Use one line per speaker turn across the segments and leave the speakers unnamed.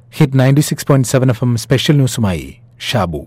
hit ninety six point seven F M special ന്യൂസുമായി ഷാബു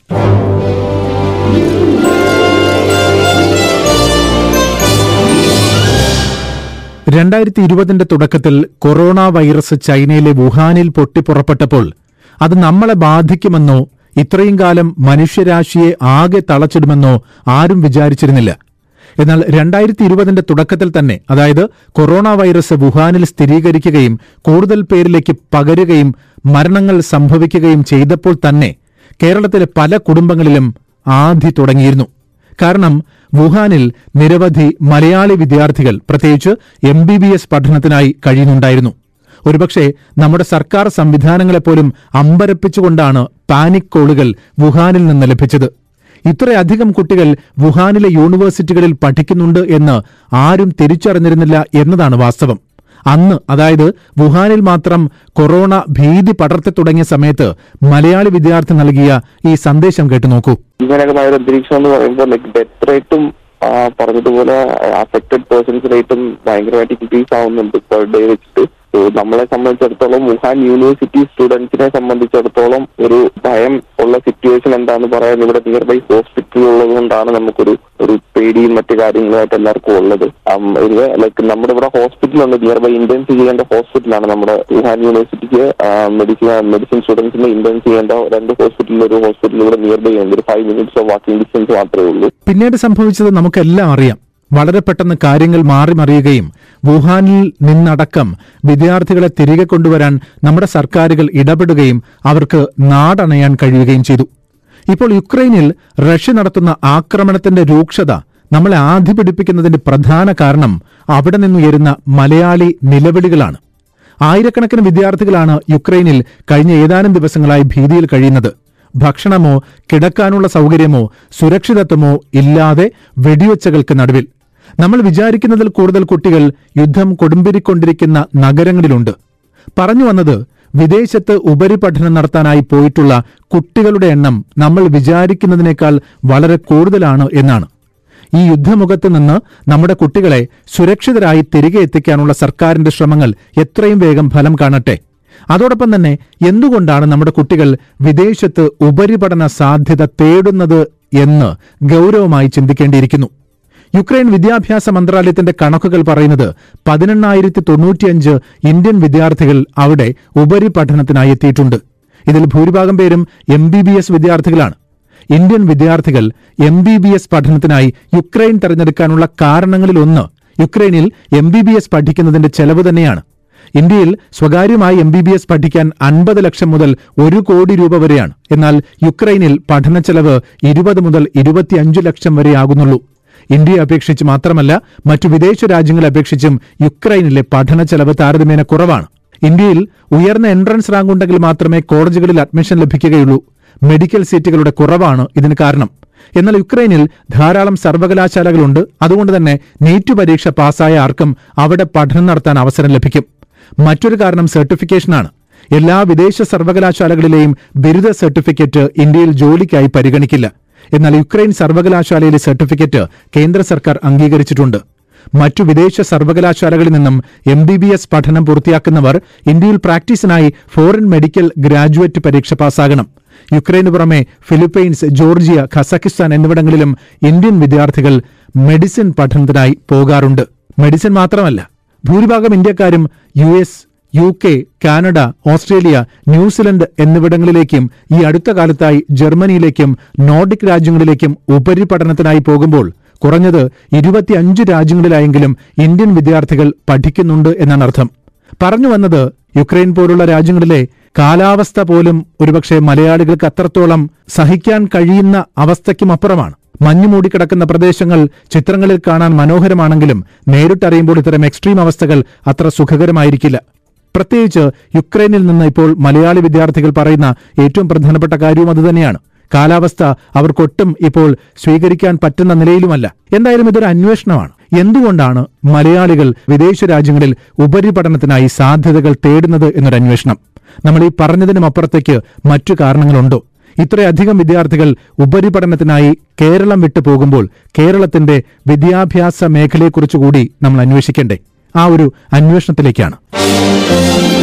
രണ്ടായിരത്തി ഇരുപതിന്റെ തുടക്കത്തിൽ കൊറോണ വൈറസ് ചൈനയിലെ വുഹാനിൽ പൊട്ടിപ്പുറപ്പെട്ടപ്പോൾ അത് നമ്മളെ ബാധിക്കുമെന്നോ ഇത്രയും കാലം മനുഷ്യരാശിയെ ആകെ തളച്ചിടുമെന്നോ ആരും വിചാരിച്ചിരുന്നില്ല എന്നാൽ രണ്ടായിരത്തി ഇരുപതിന്റെ തുടക്കത്തിൽ തന്നെ അതായത് കൊറോണ വൈറസ് വുഹാനിൽ സ്ഥിരീകരിക്കുകയും കൂടുതൽ പേരിലേക്ക് പകരുകയും മരണങ്ങൾ സംഭവിക്കുകയും ചെയ്തപ്പോൾ തന്നെ കേരളത്തിലെ പല കുടുംബങ്ങളിലും ആധി തുടങ്ങിയിരുന്നു കാരണം വുഹാനിൽ നിരവധി മലയാളി വിദ്യാർത്ഥികൾ പ്രത്യേകിച്ച് എം ബി ബി എസ് പഠനത്തിനായി കഴിയുന്നുണ്ടായിരുന്നു ഒരുപക്ഷെ നമ്മുടെ സർക്കാർ സംവിധാനങ്ങളെപ്പോലും അമ്പരപ്പിച്ചുകൊണ്ടാണ് പാനിക് കോളുകൾ വുഹാനിൽ നിന്ന് ലഭിച്ചത് ഇത്രയധികം കുട്ടികൾ വുഹാനിലെ യൂണിവേഴ്സിറ്റികളിൽ പഠിക്കുന്നുണ്ട് എന്ന് ആരും തിരിച്ചറിഞ്ഞിരുന്നില്ല എന്നതാണ് വാസ്തവം അന്ന് അതായത് വുഹാനിൽ മാത്രം കൊറോണ ഭീതി പടർത്തി തുടങ്ങിയ സമയത്ത് മലയാളി വിദ്യാർത്ഥി നൽകിയ ഈ സന്ദേശം കേട്ടു നോക്കൂ
ഇങ്ങനെയൊക്കെ ഭയങ്കര അന്തരീക്ഷം എന്ന് പറയുമ്പോൾ ലൈക്ക് ഡെത്ത് റേറ്റും പറഞ്ഞതുപോലെ അഫക്റ്റഡ് പേഴ്സൺസ് റേറ്റും ഭയങ്കരമായിട്ട് ഇൻക്രീസ് ആവുന്നുണ്ട് പെർ ഡേ വെച്ചിട്ട് So, നമ്മളെ സംബന്ധിച്ചിടത്തോളം വുഹാൻ യൂണിവേഴ്സിറ്റി സ്റ്റുഡൻസിനെ സംബന്ധിച്ചിടത്തോളം ഒരു ഭയം ഉള്ള സിറ്റുവേഷൻ എന്താന്ന് പറയാൻ ഇവിടെ നിയർ ബൈ ഹോസ്പിറ്റൽ ഉള്ളത് കൊണ്ടാണ് നമുക്കൊരു ഒരു പേടിയും മറ്റു കാര്യങ്ങളുമായിട്ട് എല്ലാവർക്കും ഉള്ളത് ഒരു ലൈക്ക് നമ്മുടെ ഇവിടെ ഹോസ്പിറ്റലുണ്ട് നിയർ ബൈ ഇന്റേൺസ് ചെയ്യേണ്ട ഹോസ്പിറ്റലാണ് നമ്മുടെ വുഹാൻ യൂണിവേഴ്സിറ്റിക്ക് മെഡിസിൻ മെഡിസിൻ സ്റ്റുഡൻസിനെ ഇന്റേൺസ് ചെയ്യേണ്ട രണ്ട് ഹോസ്പിറ്റലിൽ ഒരു ഹോസ്പിറ്റൽ ഇവിടെ നിയർ ബൈ ഉണ്ട് ഒരു five minutes of walking distance മാത്രമേ ഉള്ളൂ
പിന്നീട് സംഭവിച്ചത് നമുക്കെല്ലാം അറിയാം വളരെ പെട്ടെന്ന് കാര്യങ്ങൾ മാറി മറിയുകയും വുഹാനിൽ നിന്നടക്കം വിദ്യാർത്ഥികളെ തിരികെ കൊണ്ടുവരാൻ നമ്മുടെ സർക്കാരുകൾ ഇടപെടുകയും അവർക്ക് നാടണയാൻ കഴിയുകയും ചെയ്തു ഇപ്പോൾ യുക്രൈനിൽ റഷ്യ നടത്തുന്ന ആക്രമണത്തിന്റെ രൂക്ഷത നമ്മളെ ആധി പിടിപ്പിക്കുന്നതിന്റെ പ്രധാന കാരണം അവിടെ നിന്നുയരുന്ന മലയാളി നിലവിളികളാണ് ആയിരക്കണക്കിന് വിദ്യാർത്ഥികളാണ് യുക്രൈനിൽ കഴിഞ്ഞ ഏതാനും ദിവസങ്ങളായി ഭീതിയിൽ കഴിയുന്നത് ഭക്ഷണമോ കിടക്കാനുള്ള സൗകര്യമോ സുരക്ഷിതത്വമോ ഇല്ലാതെ വെടിവെച്ചകൾക്ക് നടുവിൽ നമ്മൾ വിചാരിക്കുന്നതിൽ കൂടുതൽ കുട്ടികൾ യുദ്ധം കൊടുമ്പിരിക്കൊണ്ടിരിക്കുന്ന നഗരങ്ങളിലുണ്ട് പറഞ്ഞു വന്നത് വിദേശത്ത് ഉപരിപഠനം നടത്താനായി പോയിട്ടുള്ള കുട്ടികളുടെ എണ്ണം നമ്മൾ വിചാരിക്കുന്നതിനേക്കാൾ വളരെ കൂടുതലാണ് എന്നാണ് ഈ യുദ്ധമുഖത്ത് നിന്ന് നമ്മുടെ കുട്ടികളെ സുരക്ഷിതരായി തിരികെ എത്തിക്കാനുള്ള സർക്കാരിന്റെ ശ്രമങ്ങൾ എത്രയും വേഗം ഫലം കാണട്ടെ അതോടൊപ്പം തന്നെ എന്തുകൊണ്ടാണ് നമ്മുടെ കുട്ടികൾ വിദേശത്ത് ഉപരിപഠന സാധ്യത തേടുന്നത് എന്ന് ഗൗരവമായി ചിന്തിക്കേണ്ടിയിരിക്കുന്നു യുക്രൈൻ വിദ്യാഭ്യാസ മന്ത്രാലയത്തിന്റെ കണക്കുകൾ പറയുന്നത് പതിനെണ്ണായിരത്തി തൊണ്ണൂറ്റിയഞ്ച് ഇന്ത്യൻ വിദ്യാർത്ഥികൾ അവിടെ ഉപരിപഠനത്തിനായി എത്തിയിട്ടുണ്ട് ഇതിൽ ഭൂരിഭാഗം പേരും എം ബി ബി എസ് വിദ്യാർത്ഥികളാണ് ഇന്ത്യൻ വിദ്യാർത്ഥികൾ എം ബി ബി എസ് പഠനത്തിനായി യുക്രൈൻ തെരഞ്ഞെടുക്കാനുള്ള കാരണങ്ങളിലൊന്ന് യുക്രൈനിൽ എം ബി ബി എസ് പഠിക്കുന്നതിന്റെ ചെലവ് തന്നെയാണ് ഇന്ത്യയിൽ സ്വകാര്യമായി എം ബി ബി എസ് പഠിക്കാൻ അൻപത് ലക്ഷം മുതൽ ഒരു കോടി രൂപ വരെയാണ് എന്നാൽ യുക്രൈനിൽ പഠന ചെലവ് ഇരുപത് മുതൽ ഇരുപത്തിയഞ്ച് ലക്ഷം വരെ ആകുന്നുള്ളൂ ഇന്ത്യയെ അപേക്ഷിച്ച് മാത്രമല്ല മറ്റു വിദേശ രാജ്യങ്ങളെ അപേക്ഷിച്ചും യുക്രൈനിലെ പഠന ചെലവ് താരതമ്യേന കുറവാണ് ഇന്ത്യയിൽ ഉയർന്ന എൻട്രൻസ് റാങ്ക് ഉണ്ടെങ്കിൽ മാത്രമേ കോളേജുകളിൽ അഡ്മിഷൻ ലഭിക്കുകയുള്ളൂ മെഡിക്കൽ സീറ്റുകളുടെ കുറവാണ് ഇതിന് കാരണം എന്നാൽ യുക്രൈനിൽ ധാരാളം സർവകലാശാലകളുണ്ട് അതുകൊണ്ട് തന്നെ നീറ്റ് പരീക്ഷ പാസ്സായ ആർക്കും അവിടെ പഠനം നടത്താൻ അവസരം ലഭിക്കും മറ്റൊരു കാരണം സർട്ടിഫിക്കേഷനാണ് എല്ലാ വിദേശ സർവകലാശാലകളിലെയും ബിരുദ സർട്ടിഫിക്കറ്റ് ഇന്ത്യയിൽ ജോലിക്കായി പരിഗണിക്കില്ല എന്നാൽ യുക്രൈൻ സർവകലാശാലയിലെ സർട്ടിഫിക്കറ്റ് കേന്ദ്ര സർക്കാർ അംഗീകരിച്ചിട്ടുണ്ട് മറ്റു വിദേശ സർവകലാശാലകളിൽ നിന്നും എം ബി ബി എസ് പഠനം പൂർത്തിയാക്കുന്നവർ ഇന്ത്യയിൽ പ്രാക്ടീസിനായി ഫോറിൻ മെഡിക്കൽ ഗ്രാജുവേറ്റ് പരീക്ഷ പാസ്സാകണം യുക്രൈന് പുറമെ ഫിലിപ്പൈൻസ് ജോർജിയ ഖസക്കിസ്ഥാൻ എന്നിവിടങ്ങളിലും ഇന്ത്യൻ വിദ്യാർത്ഥികൾ മെഡിസിൻ പഠനത്തിനായി പോകാറുണ്ട് മെഡിസിൻ മാത്രമല്ല ഭൂരിഭാഗം ഇന്ത്യക്കാരും U S U K Canada Australia New Zealand എന്നിവിടങ്ങളിലേക്കും ഈ അടുത്ത കാലത്തായി ജർമ്മനിയിലേക്കും നോർഡിക് രാജ്യങ്ങളിലേക്കും ഉപരിപഠനത്തിനായി പോകുമ്പോൾ കുറഞ്ഞത് ഇരുപത്തിയഞ്ച് രാജ്യങ്ങളിലായെങ്കിലും ഇന്ത്യൻ വിദ്യാർത്ഥികൾ പഠിക്കുന്നുണ്ട് എന്നാണ് അർത്ഥം പറഞ്ഞു വന്നത് യുക്രൈൻ പോലുള്ള രാജ്യങ്ങളിലെ കാലാവസ്ഥ പോലും ഒരുപക്ഷെ മലയാളികൾക്ക് അത്രത്തോളം സഹിക്കാൻ കഴിയുന്ന അവസ്ഥയ്ക്കും അപ്പുറമാണ് മഞ്ഞു മൂടിക്കിടക്കുന്ന പ്രദേശങ്ങൾ ചിത്രങ്ങളിൽ കാണാൻ മനോഹരമാണെങ്കിലും നേരിട്ടറിയുമ്പോൾ ഇത്തരം എക്സ്ട്രീം അവസ്ഥകൾ അത്ര സുഖകരമായിരിക്കില്ല പ്രത്യേകിച്ച് യുക്രൈനിൽ നിന്ന് ഇപ്പോൾ മലയാളി വിദ്യാർത്ഥികൾ പറയുന്ന ഏറ്റവും പ്രധാനപ്പെട്ട കാര്യവും അതുതന്നെയാണ് കാലാവസ്ഥ അവർക്കൊട്ടും ഇപ്പോൾ സ്വീകരിക്കാൻ പറ്റുന്ന നിലയിലുമല്ല എന്തായാലും ഇതൊരു അന്വേഷണമാണ് എന്തുകൊണ്ടാണ് മലയാളികൾ വിദേശ രാജ്യങ്ങളിൽ ഉപരിപഠനത്തിനായി സാധ്യതകൾ തേടുന്നത് എന്നൊരു അന്വേഷണം നമ്മൾ ഈ പറഞ്ഞതിനും അപ്പുറത്തേക്ക് മറ്റു കാരണങ്ങളുണ്ടോ ഇത്രയധികം വിദ്യാർത്ഥികൾ ഉപരിപഠനത്തിനായി കേരളം വിട്ടു പോകുമ്പോൾ കേരളത്തിന്റെ വിദ്യാഭ്യാസ മേഖലയെക്കുറിച്ചുകൂടി നമ്മൾ അന്വേഷിക്കണ്ടേ ആ ഒരു അന്വേഷണത്തിലേക്കാണ്